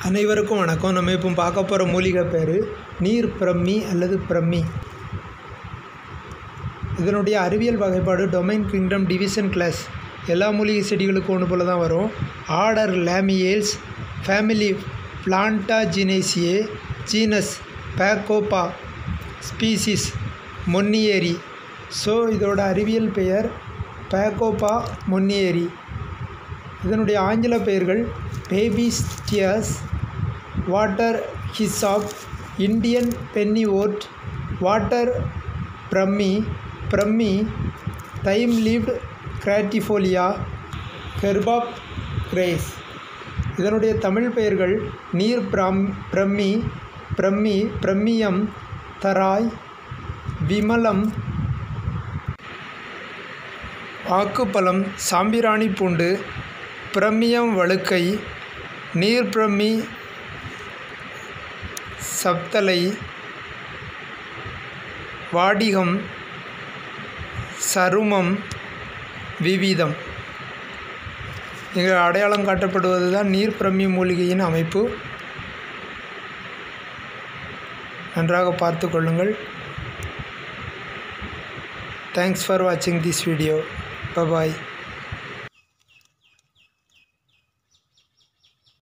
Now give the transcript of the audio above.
அனைவருக்கும் வணக்கம் நம்ம இப்போ பார்க்க போகிற மூலிகை பேர் நீர் பிரம்மி அல்லது பிரம்மி இதனுடைய அறிவியல் வகைப்பாடு டொமைன் கிங்டம் டிவிஷன் கிளாஸ் எல்லா மூலிகை செடிகளுக்கும் ஒன்று போல தான் வரும் order Lamiales family Plantaginaceae genus Bacopa species monnieri so இதோட அறிவியல் பெயர் பேக்கோபா மொன்னியேரி இதனுடைய ஆங்கில பெயர்கள் babies tears water hyssop Indian pennywort water brahmi brahmi thyme leaved gratiola herb of grace இதனுடைய தமிழ் பெயர்கள் நீர் பிரம் பிரம்மி பிரம்மி பிரம்மியம் தராய் விமலம் ஆக்குப்பழம் சாம்பிராணி பூண்டு பிரம்மியம் வழுக்கை நீர் பிரம்மி சப்தலை வாடிகம் சருமம் விவிதம் இங்கே அடையாளம் காட்டப்படுவது தான் நீர் பிரம்மி மூலிகையின் அமைப்பு நன்றாக பார்த்து கொள்ளுங்கள் தேங்க்ஸ் ஃபார் வாட்சிங் திஸ் வீடியோ பபாய்